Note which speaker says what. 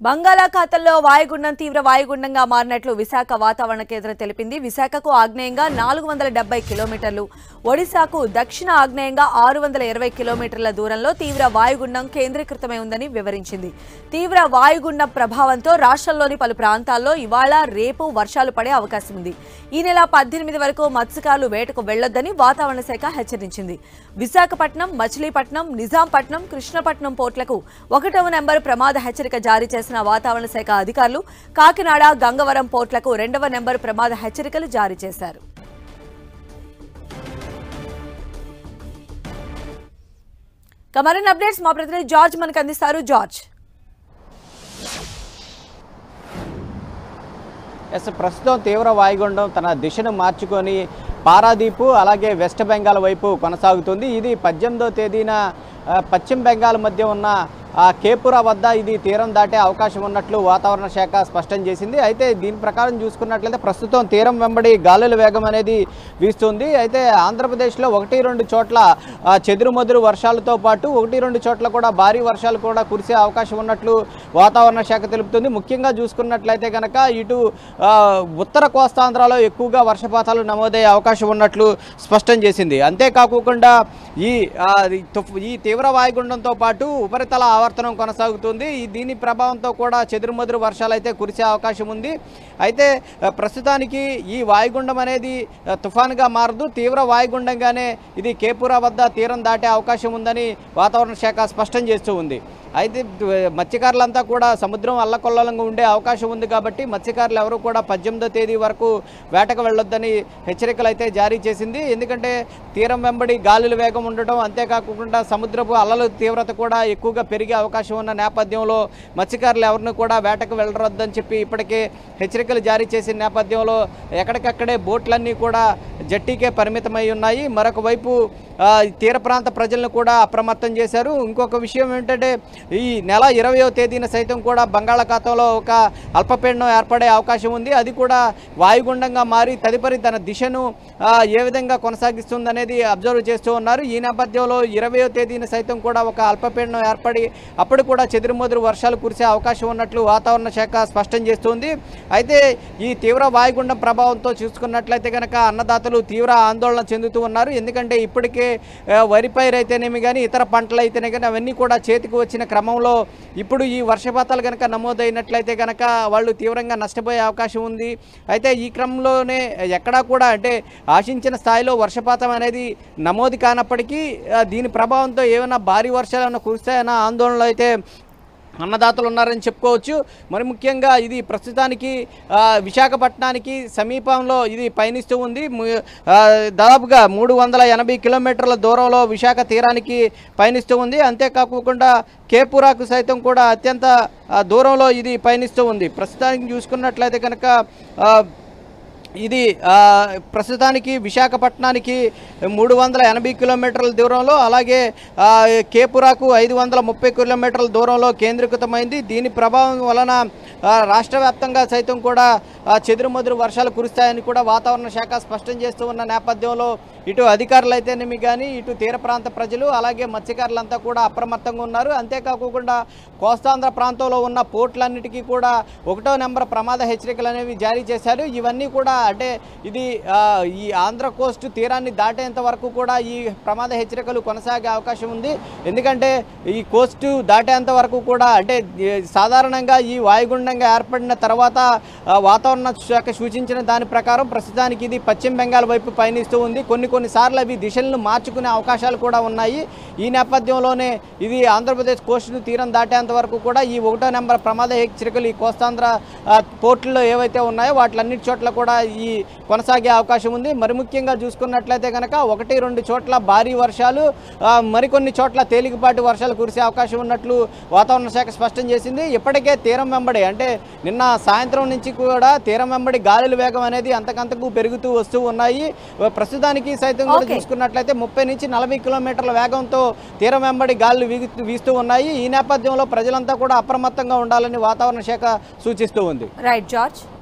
Speaker 1: బంగాళాఖాతంలో వాయుగుండం తీవ్ర వాయుగుండంగా మారినట్లు విశాఖ వాతావరణ కేంద్రం తెలిపింది విశాఖకు ఆగ్నేయంగా నాలుగు వందల డెబ్బై కిలోమీటర్లు ఒడిశాకు దక్షిణ ఆగ్నేయంగా ఆరు వందల ఇరవై కిలోమీటర్ల దూరంలో తీవ్ర వాయుగుండం కేంద్రీకృతమై ఉందని వివరించింది తీవ్ర వాయుగుండం ప్రభావంతో రాష్ట్రంలోని పలు ప్రాంతాల్లో ఇవాళ రేపు వర్షాలు పడే అవకాశం ఉంది ఈ నెల పద్దెనిమిది వరకు మత్స్యకారులు వేటకు వెళ్లొద్దని వాతావరణ శాఖ హెచ్చరించింది విశాఖపట్నం మచిలీపట్నం నిజాంపట్నం కృష్ణపట్నం పోర్టులకు ఒకటవ నెంబర్ ప్రమాద హెచ్చరిక జారీ చేసిన వాతావరణ శాఖ అధికారులు కాకినాడ గంగవరం పోర్టులకు రెండవ నెంబర్ ప్రమాద హెచ్చరికలు జారీ చేశారు ఇక మరిన్ని అప్డేట్స్ మా ప్రతినిధి జార్జ్ మనకు అందిస్తారు జార్జ్
Speaker 2: ఎస్ ప్రస్తుతం తీవ్ర వాయుగుండం తన దిశను మార్చుకొని పారాదీపు అలాగే వెస్ట్ బెంగాల్ వైపు కొనసాగుతుంది ఇది పద్దెనిమిదో తేదీన ఆ, పశ్చిమ బెంగాల్ మధ్య ఉన్న ఆ కేపురా వద్ద ఇది తీరం దాటే అవకాశం ఉన్నట్లు వాతావరణ శాఖ స్పష్టం చేసింది అయితే దీని ప్రకారం చూసుకున్నట్లయితే ప్రస్తుతం తీరం వెంబడి గాలుల వేగం అనేది వీస్తుంది అయితే ఆంధ్రప్రదేశ్లో ఒకటి రెండు చోట్ల ఆ, చెదురుమదురు వర్షాలతో పాటు ఒకటి రెండు చోట్ల కూడా భారీ వర్షాలు కూడా కురిసే అవకాశం ఉన్నట్లు వాతావరణ శాఖ తెలుపుతుంది ముఖ్యంగా చూసుకున్నట్లయితే కనుక ఇటు ఆ, ఉత్తర కోస్తాంధ్రలో ఎక్కువగా వర్షపాతాలు నమోదయ్యే అవకాశం ఉన్నట్లు స్పష్టం చేసింది అంతేకాకుండా ఈ ఆ, ఈ తుఫ్- ఈ తీవ్ర వాయుగుండంతో పాటు ఉపరితల ఆవర్తనం కొనసాగుతుంది ఈ దీని ప్రభావంతో కూడా చెదురుమదురు వర్షాలు అయితే కురిసే అవకాశం ఉంది అయితే ఆ, ప్రస్తుతానికి ఈ వాయుగుండం అనేది ఆ, తుఫానుగా మారదు తీవ్ర వాయుగుండంగానే ఇది కేపురా వద్ద తీరం దాటే అవకాశం ఉందని వాతావరణ శాఖ స్పష్టం చేస్తూ ఉంది అయితే ద- మత్స్యకారులంతా కూడా సముద్రం అల్లకొల్లంగా ఉండే అవకాశం ఉంది కాబట్టి మత్స్యకారులు ఎవరు కూడా పద్దెనిమిదో తేదీ వరకు వేటకు వెళ్ళొద్దని హెచ్చరికలు అయితే జారీ చేసింది ఎందుకంటే తీరం వెంబడి గాలుల వేగం ఉండటం అంతేకాకుండా సముద్రపు అలల తీవ్రత కూడా ఎక్కువగా పెరిగే అవకాశం ఉన్న నేపథ్యంలో మత్స్యకారులు ఎవరిని కూడా వేటకు వెళ్ళరొద్దని చెప్పి ఇప్పటికే హెచ్చరికలు జారీ చేసిన నేపథ్యంలో ఎక్కడికక్కడే బోట్లన్నీ కూడా జట్టీకే పరిమితమై ఉన్నాయి మరొక వైపు ఆ, తీర ప్రాంత ప్రజలను కూడా అప్రమత్తం చేశారు ఇంకొక విషయం ఏంటంటే ఈ నెల ఇరవయో తేదీన సైతం కూడా బంగాళాఖాతంలో ఒక అల్పపీడనం ఏర్పడే అవకాశం ఉంది అది కూడా వాయుగుండంగా మారి తదుపరి తన దిశను ఆ, ఏ విధంగా కొనసాగిస్తుందనేది అబ్జర్వ్ చేస్తూ ఉన్నారు ఈ నేపథ్యంలో ఇరవయో తేదీన సైతం కూడా ఒక అల్పపీడనం ఏర్పడి అప్పుడు కూడా చెదురుమదురు వర్షాలు కురిసే అవకాశం ఉన్నట్లు వాతావరణ శాఖ స్పష్టం చేస్తుంది అయితే ఈ తీవ్ర వాయుగుండం ప్రభావంతో చూసుకున్నట్లయితే కనుక అన్నదాతలు తీవ్ర ఆందోళన చెందుతూ ఉన్నారు ఎందుకంటే ఇప్పటికే ఆ, వరి పైరు అయితేనేమి కానీ ఇతర పంటలు అయితేనే కానీ అవన్నీ కూడా చేతికి వచ్చిన క్రమంలో ఇప్పుడు ఈ వర్షపాతాలు కనుక నమోదైనట్లయితే కనుక వాళ్ళు తీవ్రంగా నష్టపోయే అవకాశం ఉంది అయితే ఈ క్రమంలోనే ఎక్కడా కూడా అంటే ఆశించిన స్థాయిలో వర్షపాతం అనేది నమోదు కానప్పటికీ ఆ, దీని ప్రభావంతో ఏమైనా భారీ వర్షాలు ఏమైనా కురుస్తాయన్న ఆందోళనలు అయితే అన్నదాతలు ఉన్నారని చెప్పుకోవచ్చు మరి ముఖ్యంగా ఇది ప్రస్తుతానికి ఆ, విశాఖపట్నానికి సమీపంలో ఇది పయనిస్తూ ఉంది ము- ఆ, దాదాపుగా మూడు వందల ఎనభై కిలోమీటర్ల దూరంలో విశాఖ తీరానికి పయనిస్తూ ఉంది అంతేకాకుండా కేపురాకు సైతం కూడా అత్యంత ఆ, దూరంలో ఇది పయనిస్తూ ఉంది ప్రస్తుతానికి చూసుకున్నట్లయితే కనుక ఆ, ఇది ఆ, ప్రస్తుతానికి విశాఖపట్నానికి మూడు వందల ఎనభై కిలోమీటర్ల దూరంలో అలాగే ఆ, కేపురాకు ఐదు వందల ముప్పై కిలోమీటర్ల దూరంలో కేంద్రీకృతమైంది దీని ప్రభావం వలన ఆ, రాష్ట్ర వ్యాప్తంగా సైతం కూడా ఆ, చెదురుమదురు వర్షాలు కురుస్తాయని కూడా వాతావరణ శాఖ స్పష్టం చేస్తూ ఉన్న నేపథ్యంలో ఇటు అధికారులు అయితేనేమి కానీ ఇటు తీర ప్రాంత ప్రజలు అలాగే మత్స్యకారులంతా కూడా అప్రమత్తంగా ఉన్నారు అంతేకాకుండా కోస్తాంధ్ర ప్రాంతంలో ఉన్న పోర్టులన్నిటికీ కూడా ఒకటో నెంబర్ ప్రమాద హెచ్చరికలు అనేవి జారీ చేశారు ఇవన్నీ కూడా అంటే ఇది ఆ, ఈ ఆంధ్ర కోస్ట్ తీరాన్ని దాటేంత వరకు కూడా ఈ ప్రమాద హెచ్చరికలు కొనసాగే అవకాశం ఉంది ఎందుకంటే ఈ కోస్ట్ దాటేంత వరకు కూడా అంటే ఈ సాధారణంగా ఈ వాయుగుండంగా ఏర్పడిన తర్వాత ఆ, వాతావరణ శాఖ సూచించిన దాని ప్రకారం ప్రస్తుతానికి ఇది పశ్చిమ బెంగాల్ వైపు పయనిస్తూ ఉంది కొన్ని కొన్నిసార్లు అవి దిశలను మార్చుకునే అవకాశాలు కూడా ఉన్నాయి ఈ నేపథ్యంలోనే ఇది ఆంధ్రప్రదేశ్ కోస్టు తీరం దాటేంత వరకు కూడా ఈ ఒకటో నెంబర్ ప్రమాద హెచ్చరికలు ఈ కోస్తాంధ్ర ఆ, పోర్టుల్లో ఏవైతే ఉన్నాయో వాటిలన్నిటి చోట్ల కూడా ఈ కొనసాగే అవకాశం ఉంది మరి ముఖ్యంగా చూసుకున్నట్లయితే కనుక ఒకటి రెండు చోట్ల భారీ వర్షాలు ఆ, మరికొన్ని చోట్ల తేలికపాటి వర్షాలు కురిసే అవకాశం ఉన్నట్లు వాతావరణ శాఖ స్పష్టం చేసింది ఇప్పటికే తీరం వెంబడి అంటే నిన్న సాయంత్రం నుంచి కూడా తీరం వెంబడి గాలుల వేగం అనేది అంతకంతకు పెరుగుతూ వస్తూ ఉన్నాయి ప్రస్తుతానికి సైతం కూడా
Speaker 1: Okay.
Speaker 2: చూసుకున్నట్లయితే ముప్పై నుంచి నలభై కిలోమీటర్ల వేగంతో తీరం వెంబడి గాలులు వీగు- వీస్తూ ఉన్నాయి ఈ నేపథ్యంలో ప్రజలంతా కూడా అప్రమత్తంగా ఉండాలని వాతావరణ శాఖ సూచిస్తూ ఉంది
Speaker 1: రైట్ జార్జ్